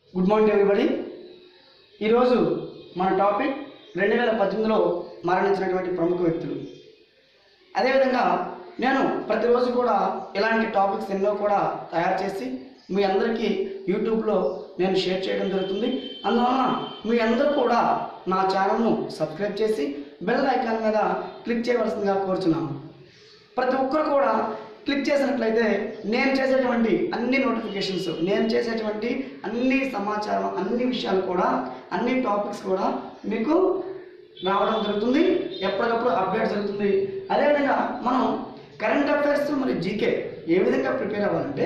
Good morning everybody ఈరోజు మన topic రెండు వేల పద్దెనిమిదిలో మరణించినటువంటి ప్రముఖ వ్యక్తులు అదేవిధంగా నేను ప్రతిరోజు కూడా ఇలాంటి టాపిక్స్ ఎన్నో కూడా తయారు చేసి మీ అందరికీ యూట్యూబ్లో నేను షేర్ చేయడం జరుగుతుంది అందువలన మీ అందరూ కూడా నా ఛానల్ను సబ్స్క్రైబ్ చేసి బెల్ ఐకాన్ మీద క్లిక్ చేయవలసిందిగా కోరుచున్నాను ప్రతి ఒక్కరు కూడా క్లిక్ చేసినట్లయితే నేను చేసేటువంటి అన్ని నోటిఫికేషన్స్ నేను చేసేటువంటి అన్ని సమాచారం అన్ని విషయాలు కూడా అన్ని టాపిక్స్ కూడా మీకు రావడం జరుగుతుంది ఎప్పటికప్పుడు అప్డేట్ జరుగుతుంది అదేవిధంగా మనం కరెంట్ అఫైర్స్ మరియు జీకే ఏ విధంగా ప్రిపేర్ అవ్వాలంటే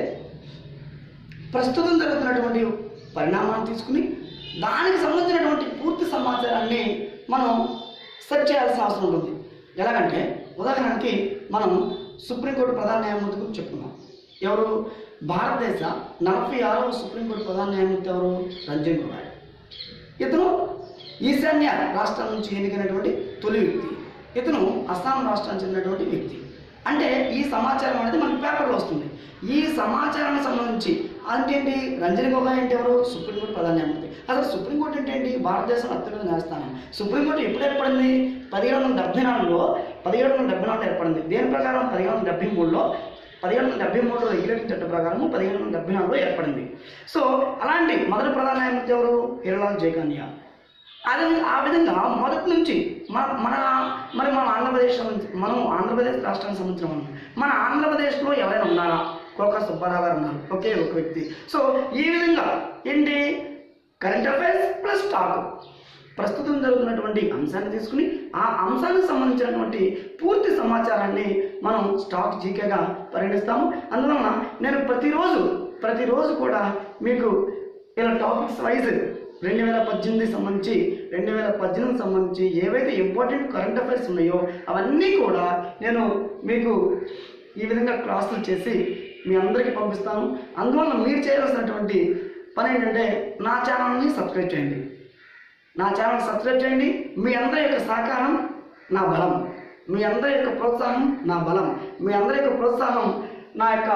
ప్రస్తుతం జరుగుతున్నటువంటి పరిణామాన్ని తీసుకుని దానికి సంబంధించినటువంటి పూర్తి సమాచారాన్ని మనం సెర్చ్ చేయాల్సిన అవసరం ఉంటుంది ఎలాగంటే ఉదాహరణకి మనం సుప్రీంకోర్టు ప్రధాన న్యాయమూర్తి గురించి చెప్పుకున్నాం ఎవరు భారతదేశ నలభై ఆరవ సుప్రీంకోర్టు ప్రధాన న్యాయమూర్తి ఎవరు రంజన్ గొగాయ్ ఇతను ఈశాన్య రాష్ట్రం నుంచి ఎన్నికైనటువంటి తొలి వ్యక్తి ఇతను అస్సాం రాష్ట్రానికి చెందినటువంటి వ్యక్తి అంటే ఈ సమాచారం అనేది మనకి పేపర్లో వస్తుంది ఈ సమాచారానికి సంబంధించి అంటే ఏంటి రంజన్ గొగాయ్ అంటే ఎవరు సుప్రీంకోర్టు ప్రధాన న్యాయమూర్తి అసలు సుప్రీంకోర్టు అంటే ఏంటి భారతదేశం అత్యున్నత న్యాయస్థానం సుప్రీంకోర్టు ఎప్పుడు ఏర్పడింది పదిహేడు వందల డెబ్బై నాలుగులో పదిహేడు వందల డెబ్బై నాలుగులో ఏర్పడింది దేని ప్రకారం పదిహేడు వందల డెబ్బై మూడులో పదిహేడు వందల డెబ్బై మూడులో రెగ్యులేటింగ్ చట్ట ప్రకారం పదిహేడు వందల డెబ్బై నాలుగులో ఏర్పడింది సో అలాంటి మొదటి ప్రధాన న్యాయమూర్తి ఎవరు హిరలాల్ జయకాండియా అదే ఆ విధంగా మొదటి నుంచి మన మన మరి మన ఆంధ్రప్రదేశ్ సంబంధించి మనం ఆంధ్రప్రదేశ్ రాష్ట్రానికి సంబంధించిన మనం మన ఆంధ్రప్రదేశ్లో ఎవరైనా ఉన్నారా కోక సుబ్బారావు గారు ఉన్నారు ఒకే ఒక వ్యక్తి సో ఈ విధంగా ఏంటి కరెంట్ అఫైర్స్ ప్లస్ టాక్ ప్రస్తుతం జరుగుతున్నటువంటి అంశాన్ని తీసుకుని ఆ అంశానికి సంబంధించినటువంటి పూర్తి సమాచారాన్ని మనం స్టాక్ జీకేగా పరిగణిస్తాము అందువలన నేను ప్రతిరోజు ప్రతిరోజు కూడా మీకు ఇలా టాపిక్స్ వైజ్ రెండు వేల పద్దెనిమిది సంబంధించి రెండు వేల పద్దెనిమిది సంబంధించి ఏవైతే ఇంపార్టెంట్ కరెంట్ అఫైర్స్ ఉన్నాయో అవన్నీ కూడా నేను మీకు ఈ విధంగా క్లాసులు చేసి మీ అందరికీ పంపిస్తాను అందువల్ల మీరు చేయాల్సినటువంటి పని ఏంటంటే నా ఛానల్ని సబ్స్క్రైబ్ చేయండి నా ఛానల్ సబ్స్క్రైబ్ చేయండి మీ అందరి యొక్క సహకారం నా బలం మీ అందరి యొక్క ప్రోత్సాహం నా బలం మీ అందరి యొక్క ప్రోత్సాహం నా యొక్క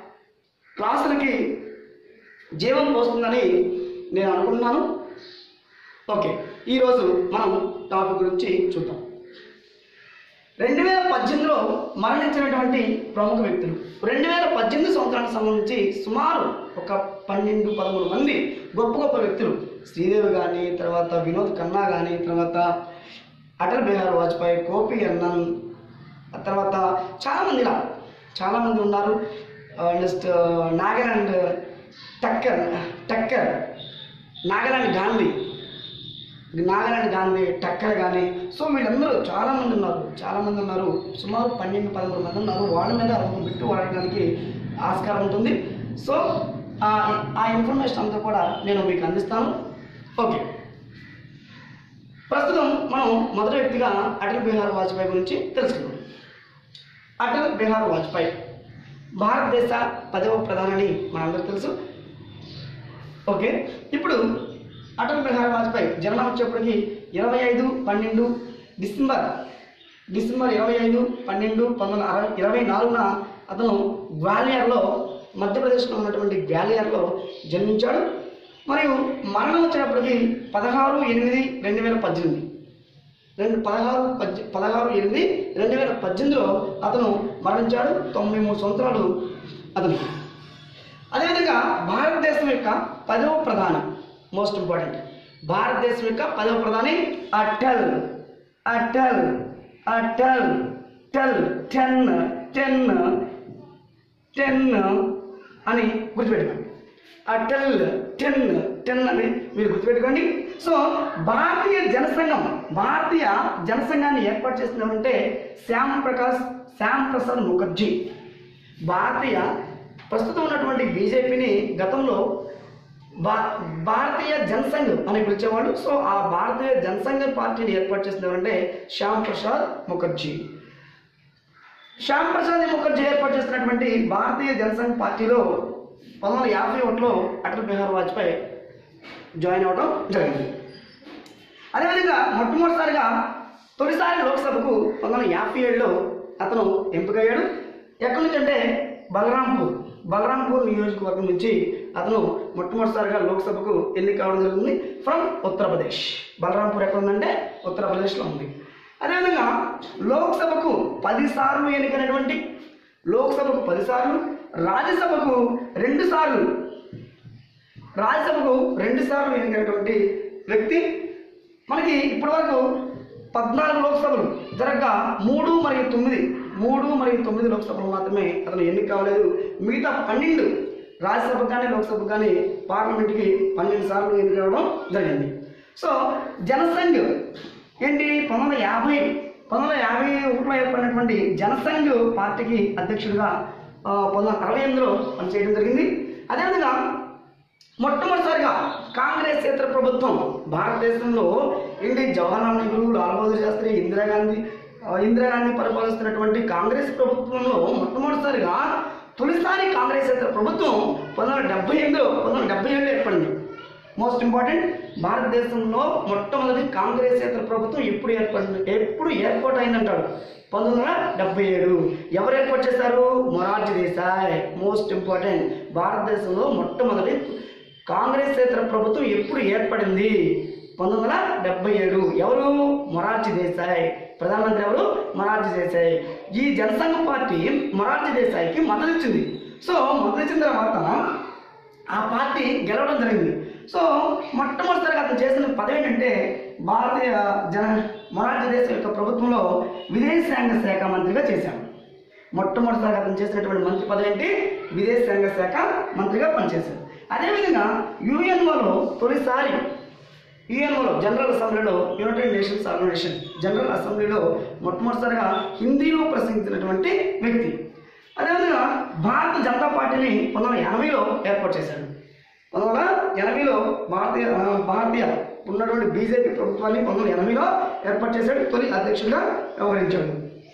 క్లాసులకి జీవం పోస్తుందని నేను అనుకుంటున్నాను ఓకే ఈరోజు మనం టాపిక్ గురించి చూద్దాం రెండు వేల పద్దెనిమిదిలో మరణించినటువంటి ప్రముఖ వ్యక్తులు రెండు వేల పద్దెనిమిది సంవత్సరానికి సంబంధించి సుమారు ఒక పన్నెండు పదమూడు మంది గొప్ప గొప్ప వ్యక్తులు శ్రీదేవి కానీ తర్వాత వినోద్ ఖన్నా కానీ తర్వాత అటల్ బిహారీ వాజ్పేయి కోపి అన్నన్ ఆ తర్వాత చాలామంది ఇలా చాలామంది ఉన్నారు నెక్స్ట్ నాగాలాండ్ టక్కర్ టక్కర్ నాగాలాండ్ గాంధీ నాగాలాండ్ గాంధీ టక్కర్ కానీ సో వీళ్ళందరూ చాలామంది ఉన్నారు చాలామంది ఉన్నారు సుమారు పన్నెండు పదమూడు మంది ఉన్నారు వాళ్ళ మీద ఒక బిట్టు వాడడానికి ఆస్కారం ఉంటుంది సో ఆ ఆ ఇన్ఫర్మేషన్ అంతా కూడా నేను మీకు అందిస్తాను ఓకే ప్రస్తుతం మనం మొదటి వ్యక్తిగా అటల్ బిహారీ వాజ్పేయి గురించి తెలుసుకుందాం అటల్ బిహారీ వాజ్పేయి భారతదేశ పదవ ప్రధాని మనందరికీ తెలుసు ఓకే ఇప్పుడు అటల్ బిహారీ వాజ్పేయి జననం వచ్చేప్పటికి ఇరవై ఐదు పన్నెండు డిసెంబర్ డిసెంబర్ ఇరవై ఐదు పన్నెండు పంతొమ్మిది అరవై ఇరవై నాలుగున అతను గ్వాలియర్లో మధ్యప్రదేశ్లో ఉన్నటువంటి గ్వాలియర్లో జన్మించాడు మరియు మరణం వచ్చేటప్పటికి పదహారు ఎనిమిది రెండు వేల పద్దెనిమిది రెండు పదహారు పద్దె పదహారు ఎనిమిది రెండు వేల పద్దెనిమిదిలో అతను మరణించాడు తొంభై మూడు సంవత్సరాలు అతనికి అదేవిధంగా భారతదేశం యొక్క పదవ ప్రధాని మోస్ట్ ఇంపార్టెంట్ భారతదేశం యొక్క పదవ ప్రధాని Atal Atal Atal tell ten ten ten అని గుర్తుపెట్టుకోండి అటల్ టెన్ టెన్ అని మీరు గుర్తుపెట్టుకోండి సో భారతీయ జనసంఘం భారతీయ జనసంఘాన్ని ఏర్పాటు చేసిన ఎవరంటే శ్యామ్ ప్రకాష్ శ్యామ్ ప్రసాద్ ముఖర్జీ భారతీయ ప్రస్తుతం ఉన్నటువంటి బీజేపీని గతంలో భా భారతీయ జనసంఘ్ అని పిలిచేవాడు సో ఆ భారతీయ జనసంఘ పార్టీని ఏర్పాటు చేసిన ఎవరంటే శ్యామ్ ప్రసాద్ ముఖర్జీ శ్యామ్ ప్రసాద్ ముఖర్జీ ఏర్పాటు చేసినటువంటి భారతీయ జనసంఘ్ పార్టీలో పంతొమ్మిది వందల యాభై ఒకటిలో అటల్ బిహారీ వాజ్పేయి జాయిన్ అవ్వడం జరిగింది అదేవిధంగా మొట్టమొదటిసారిగా తొలిసారి లోక్సభకు పంతొమ్మిది వందల యాభై ఏడులో అతను ఎంపికయ్యాడు ఎక్కడి నుంచి అంటే బలరాంపూర్ బలరాంపూర్ నియోజకవర్గం నుంచి అతను మొట్టమొదటిసారిగా లోక్సభకు ఎన్నిక కావడం జరిగింది ఫ్రమ్ ఉత్తరప్రదేశ్ బలరాంపూర్ ఎక్కడ ఉందంటే ఉత్తరప్రదేశ్లో ఉంది అదేవిధంగా లోక్సభకు పదిసార్లు ఎన్నికైనటువంటి లోక్సభకు పదిసార్లు రాజ్యసభకు రెండు సార్లు రాజ్యసభకు రెండు సార్లు ఎన్నికైనటువంటి వ్యక్తి మనకి ఇప్పటివరకు పద్నాలుగు లోక్సభలు జరగగా మూడు మరియు తొమ్మిది మూడు మరియు తొమ్మిది లోక్సభలు మాత్రమే అతను ఎన్నిక కావలేదు మిగతా పన్నెండు రాజ్యసభకు కానీ లోక్సభకు కానీ పార్లమెంట్కి పన్నెండు సార్లు ఎన్నిక కావడం జరిగింది సో జనసంఘ్ ఏంటి పంతొమ్మిది వందల యాభై పంతొమ్మిది వందల యాభై ఒకటిలో ఏర్పడినటువంటి జనసంఘ్ పార్టీకి అధ్యక్షుడిగా ఆ, పంతొమ్మిది వందల అరవై ఎనిమిదిలో పనిచేయడం జరిగింది అదేవిధంగా మొట్టమొదటిసారిగా కాంగ్రెస్ ఇతర ప్రభుత్వం భారతదేశంలో ఏంటి జవహర్లాల్ నెహ్రూ లాల్ బహదూర్ శాస్త్రి ఇందిరాగాంధీ ఆ, ఇందిరాగాంధీ పరిపాలిస్తున్నటువంటి కాంగ్రెస్ ప్రభుత్వంలో మొట్టమొదటిసారిగా తొలిసారి కాంగ్రెస్ ఇతర ప్రభుత్వం పంతొమ్మిది వందల డెబ్బై ఎనిమిదిలో పంతొమ్మిది వందల డెబ్బై ఏడులో ఏర్పడింది మోస్ట్ ఇంపార్టెంట్ భారతదేశంలో మొట్టమొదటి కాంగ్రెస్ ఇతర ప్రభుత్వం ఎప్పుడు ఏర్పడింది ఎప్పుడు ఏర్పాటు అయిందంటాడు పంతొమ్మిది వందల డెబ్బై ఏడు ఎవరు ఏర్పాటు చేశారు మొరార్జీ దేశాయ్ మోస్ట్ ఇంపార్టెంట్ భారతదేశంలో మొట్టమొదటి కాంగ్రెస్ ఇతర ప్రభుత్వం ఎప్పుడు ఏర్పడింది పంతొమ్మిది వందల డెబ్బై ఏడు ఎవరు మొరార్జీ దేశాయ్ ప్రధానమంత్రి ఎవరు మొరార్జీ దేశాయ్ ఈ జనసంఘ పార్టీ మొరార్జీ దేశాయ్కి మద్దతు ఇచ్చింది సో మద్దతు ఇచ్చిన తర్వాత ఆ పార్టీ గెలవడం జరిగింది సో మొట్టమొదటిసారిగా అతను చేసిన పదవి ఏంటంటే భారతీయ జన మొరార్జీ దేశం యొక్క ప్రభుత్వంలో విదేశాంగ శాఖ మంత్రిగా చేశాడు మొట్టమొదటిసారిగా అతను చేసినటువంటి మంత్రి పదవి ఏంటి విదేశాంగ శాఖ మంత్రిగా పనిచేశాడు అదేవిధంగా యుఎన్ఓలో తొలిసారి యుఎన్ఓలో జనరల్ అసెంబ్లీలో యునైటెడ్ నేషన్స్ ఆర్గనైజేషన్ జనరల్ అసెంబ్లీలో మొట్టమొదటిసారిగా హిందీలో ప్రసంగించినటువంటి వ్యక్తి అదేవిధంగా భారత జనతా పార్టీని పంతొమ్మిది వందల ఎనభైలో ఏర్పాటు చేశాడు పంతొమ్మిది వందల ఎనభైలో భారతీయ ఆ, భారతీయ ఉన్నటువంటి బీజేపీ ప్రభుత్వాన్ని పంతొమ్మిది వందల ఎనభైలో ఏర్పాటు చేశాడు తొలి అధ్యక్షుడిగా వ్యవహరించాడు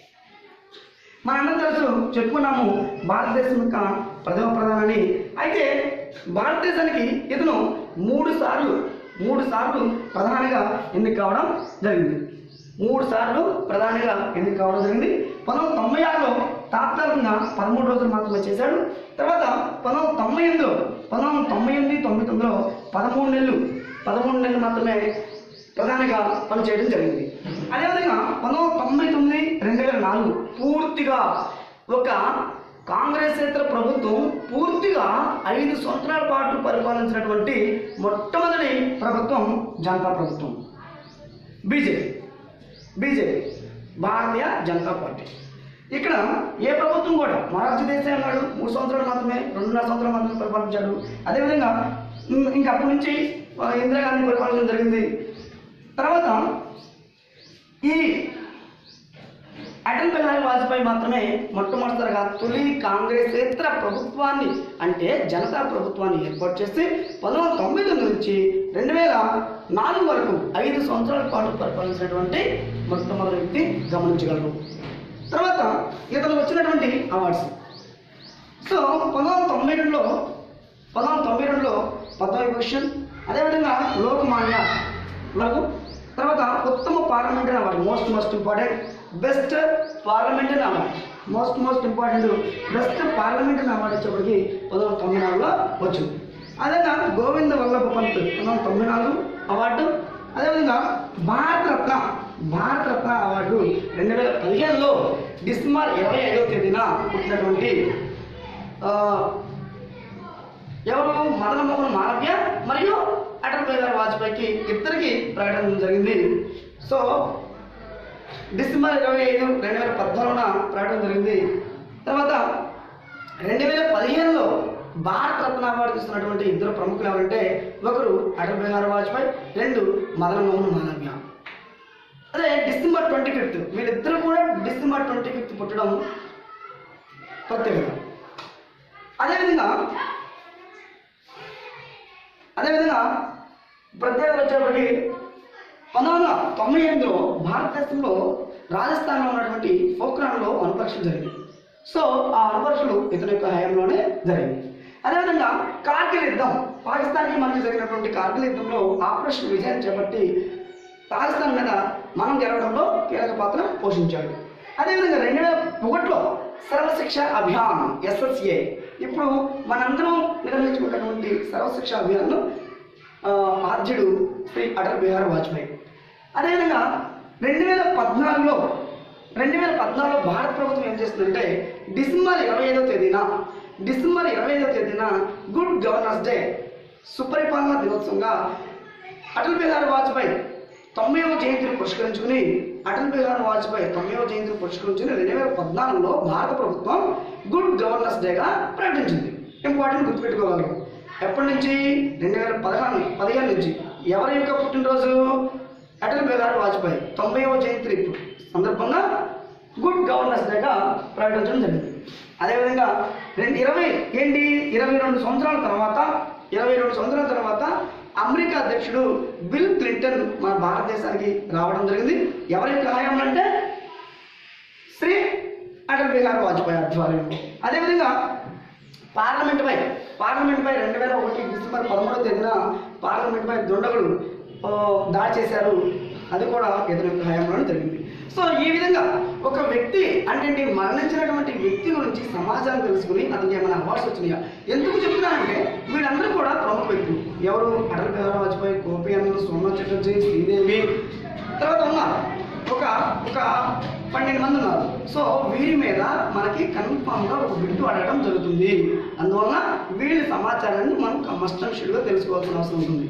మనందరం తెలుసు చెప్పుకున్నాము భారతదేశం యొక్క ప్రథమ ప్రధాని అయితే భారతదేశానికి ఇతను మూడు సార్లు మూడు సార్లు ప్రధానిగా ఎన్నిక కావడం జరిగింది మూడు సార్లు ప్రధానిగా ఎన్నిక కావడం జరిగింది పంతొమ్మిది వందల తొంభై ఆరులో తాత్కాలికంగా పదమూడు రోజులు మాత్రమే చేశాడు తర్వాత పంతొమ్మిది వందల తొంభై ఎనిమిదిలో పంతొమ్మిది వందల తొంభై ఎనిమిది తొంభై తొమ్మిదిలో పదమూడు నెలలు పదమూడు నెలలు మాత్రమే ప్రధానిగా పనిచేయడం జరిగింది అదేవిధంగా పంతొమ్మిది వందల తొంభై తొమ్మిది రెండు వేల నాలుగు పూర్తిగా ఒక కాంగ్రెసేతర ప్రభుత్వం పూర్తిగా ఐదు సంవత్సరాల పాటు పరిపాలించినటువంటి మొట్టమొదటి ప్రభుత్వం జనతా ప్రభుత్వం BJP BJP Bharatiya Janata Party ఇక్కడ ఏ ప్రభుత్వం కూడా మొరార్జీ దేశాయ్ అన్నాడు మూడు సంవత్సరాలు మాత్రమే రెండున్నర సంవత్సరాలు మాత్రమే పరిపాలించాడు అదేవిధంగా ఉమ్, ఇంకా అప్పటి నుంచి ఆ, ఇందిరాగాంధీ పరిపాలించడం జరిగింది తర్వాత ఈ అటల్ బిహారీ వాజ్పేయి మాత్రమే మొట్టమొదటిసారిగా తొలి కాంగ్రెసేతర ప్రభుత్వాన్ని అంటే జనతా ప్రభుత్వాన్ని ఏర్పాటు చేసి పంతొమ్మిది వందల తొంభై తొమ్మిది నుంచి రెండు వేల నాలుగు వరకు ఐదు సంవత్సరాల పాటు పరిపాలించినటువంటి మొట్టమొదటి వ్యక్తి గమనించగలరు తర్వాత ఇతను వచ్చినటువంటి అవార్డ్స్ సో పంతొమ్మిది వందల తొంభై రెండులో పంతొమ్మిది వందల తొంభై రెండులో పద్మవిభూషణ్ అదేవిధంగా లోకమాన్య నాకు తర్వాత ఉత్తమ parliamentary award most most important best parliamentary award most most important best parliamentary award వచ్చేప్పటికి పంతొమ్మిది వందల తొంభై నాలుగులో వచ్చింది అదేవిధంగా గోవింద వల్లభ పంత్ పంతొమ్మిది వందల తొంభై నాలుగు అవార్డు అదేవిధంగా భారతరత్న భారతరత్న అవార్డు రెండు వేల పదిహేనులో డిసెంబర్ ఇరవై ఐదవ తేదీన పుట్టినటువంటి ఆ, ఎవరు మదన మోహన్ మాలవ్య మరియు అటల్ బిహారీ వాజ్పేయికి ఇద్దరికి ప్రకటన జరిగింది సో డిసెంబర్ ఇరవై ఐదు రెండు వేల పద్నాలుగున ప్రకటన జరిగింది తర్వాత రెండు వేల పదిహేనులో భారత రత్న అవార్డు తీసుకున్నటువంటి ఇద్దరు ప్రముఖులు ఎవరంటే ఒకరు అటల్ బిహారీ వాజ్పేయి రెండు మదన్ మోహన్ మాలవ్య అదే డిసెంబర్ ట్వంటీ ఫిఫ్త్ వీళ్ళిద్దరూ కూడా డిసెంబర్ ట్వంటీ ఫిఫ్త్ పుట్టడం ప్రత్యేకత అదేవిధంగా అదేవిధంగా ప్రత్యేకత వచ్చేప్పటికి పంతొమ్మిది వందల తొంభై ఎనిమిదిలో భారతదేశంలో రాజస్థాన్లో ఉన్నటువంటి పోఖ్రాన్లో వనపరీక్షలు జరిగింది సో ఆ వనపరీక్షలు ఇతని యొక్క హయాంలోనే జరిగింది అదేవిధంగా కార్గిల్ యుద్ధం పాకిస్తాన్కి మనకి జరిగినటువంటి కార్గిల్ యుద్ధంలో ఆపరేషన్ విజయం చేపట్టి పాకిస్తాన్ మీద మనం గెలవడంలో కీలక పాత్ర పోషించాడు అదేవిధంగా రెండు వేల ఒకటిలో సర్వశిక్ష అభియాన్ ఎస్ఎస్ఏ ఇప్పుడు మనందరం నిర్వహించుకున్నటువంటి సర్వశిక్ష అభియాన్ను ఆ, ఆద్యుడు శ్రీ అటల్ బిహారీ వాజ్పేయి అదేవిధంగా రెండు వేల పద్నాలుగులో రెండు వేల పద్నాలుగులో భారత ప్రభుత్వం ఏం చేస్తుందంటే డిసెంబర్ ఇరవై ఐదవ తేదీన డిసెంబర్ ఇరవై ఐదవ తేదీన గుడ్ గవర్నెన్స్ డే సుపరిపాలన దినోత్సవంగా అటల్ బిహారీ వాజ్పేయి తొంభైవ జయంతిని పురస్కరించుకుని అటల్ బిహారీ వాజ్పేయి తొంభైవ జయంతిని పురస్కరించుకుని రెండు వేల పద్నాలుగులో భారత ప్రభుత్వం గుడ్ గవర్నెన్స్ డేగా ప్రకటించింది ఇంపార్టెంట్ గుర్తుపెట్టుకోగలరు ఎప్పటి నుంచి రెండు వేల పదహారు పదిహేను నుంచి ఎవరి యొక్క పుట్టినరోజు అటల్ బిహారీ వాజ్పేయి తొంభైవ జయంతి సందర్భంగా గుడ్ గవర్నెన్స్ డేగా ప్రకటించడం జరిగింది అదేవిధంగా రెండు ఇరవై ఏంటి ఇరవై రెండు సంవత్సరాల తర్వాత ఇరవై రెండు సంవత్సరాల తర్వాత అమెరికా అధ్యక్షుడు బిల్ క్లింటన్ మన భారతదేశానికి రావడం జరిగింది ఎవరి యొక్క హయాంలో అంటే శ్రీ అటల్ బిహారీ వాజ్పేయి ఆధ్వర్యంలో అదేవిధంగా పార్లమెంట్ పై పార్లమెంట్ పై రెండు వేల ఒకటి డిసెంబర్ పదమూడవ తేదీన పార్లమెంట్ పై దుండగులు ఆ, దాడి చేశారు అది కూడా ఇతని యొక్క హయాంలో జరిగింది సో ఈ విధంగా ఒక వ్యక్తి అంటే ఏంటి, మరణించినటువంటి వ్యక్తి గురించి సమాచారం తెలుసుకుని అతనికి ఏమైనా అవార్డ్స్ వచ్చినాయా ఎందుకు చెప్తున్నానంటే వీళ్ళందరూ కూడా ప్రముఖ వ్యక్తులు ఎవరు అటల్ బిహారీ వాజ్పేయి గోపి అన్న సోమనాథ్ చటర్జీ శ్రీదేవి తర్వాత ఉన్నారు ఒక ఒక పన్నెండు మంది ఉన్నారు సో వీరి మీద మనకి కన్ఫామ్ గా ఒక బిట్టు అడగడం జరుగుతుంది అందువలన వీళ్ళ సమాచారాన్ని మనం మస్ట్ షెడ్యూల్గా తెలుసుకోవాల్సిన అవసరం ఉంటుంది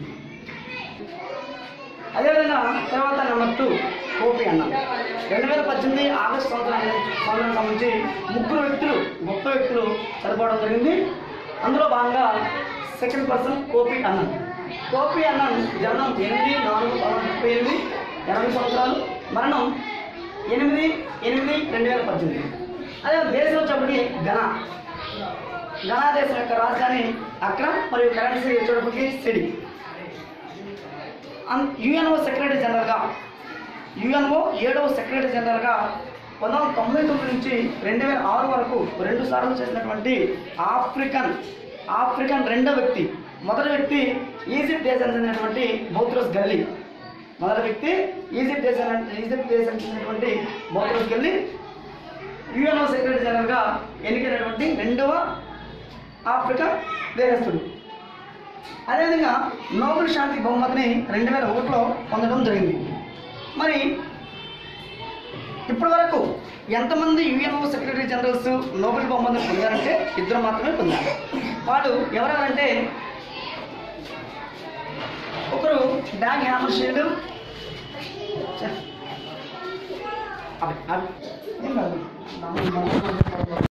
అదేవిధంగా తర్వాత నెంబర్ టూ కోపి అన్న రెండు వేల పద్దెనిమిది ఆగస్టు సంవత్సరం సంవత్సరం సంబంధించి ముగ్గురు వ్యక్తులు గొప్ప వ్యక్తులు చనిపోవడం జరిగింది అందులో భాగంగా సెకండ్ పర్సన్ కోపి అన్నన్ కోపి అన్నన్ జననం ఎనిమిది నాలుగు పంతొమ్మిది ముప్పై ఎనిమిది ఎనభై సంవత్సరాలు మరణం ఎనిమిది ఎనిమిది రెండు వేల పద్దెనిమిది అదే దేశం వచ్చేప్పటికి ఘనా ఘనా దేశం యొక్క రాజధాని అక్రమ్ మరియు కరెన్సీ వచ్చేటప్పటికి సిడి యుఎన్ఓ సెక్రటరీ జనరల్గా యుఎన్ఓ ఏడవ సెక్రటరీ జనరల్గా పంతొమ్మిది వందల తొంభై తొమ్మిది నుంచి రెండు వేల ఆరు వరకు రెండు సార్లు చేసినటువంటి ఆఫ్రికన్ ఆఫ్రికన్ రెండో వ్యక్తి మొదటి వ్యక్తి ఈజిప్ట్ దేశానికి చెందినటువంటి బౌత్రోస్ గల్లీ మొదటి వ్యక్తి ఈజిప్ట్ దేశానికి ఈజిప్ట్ దేశానికి చెందినటువంటి బౌత్రోస్ గల్లీ యుఎన్ఓ సెక్రటరీ జనరల్గా ఎన్నికైనటువంటి రెండవ ఆఫ్రికా దేశస్థుడు అదేవిధంగా నోబెల్ శాంతి బహుమతిని రెండు వేల ఒకటిలో పొందడం జరిగింది మరి ఇప్పటి వరకు ఎంతమంది యుఎన్ఓ సెక్రటరీ జనరల్స్ నోబెల్ బహుమతిని పొందారంటే ఇద్దరు మాత్రమే పొందారు వాళ్ళు ఎవరెవరంటే ఒకరు డాగ్ హ్యామర్షీల్డ్ అవి- అవి- ఏం కాదు.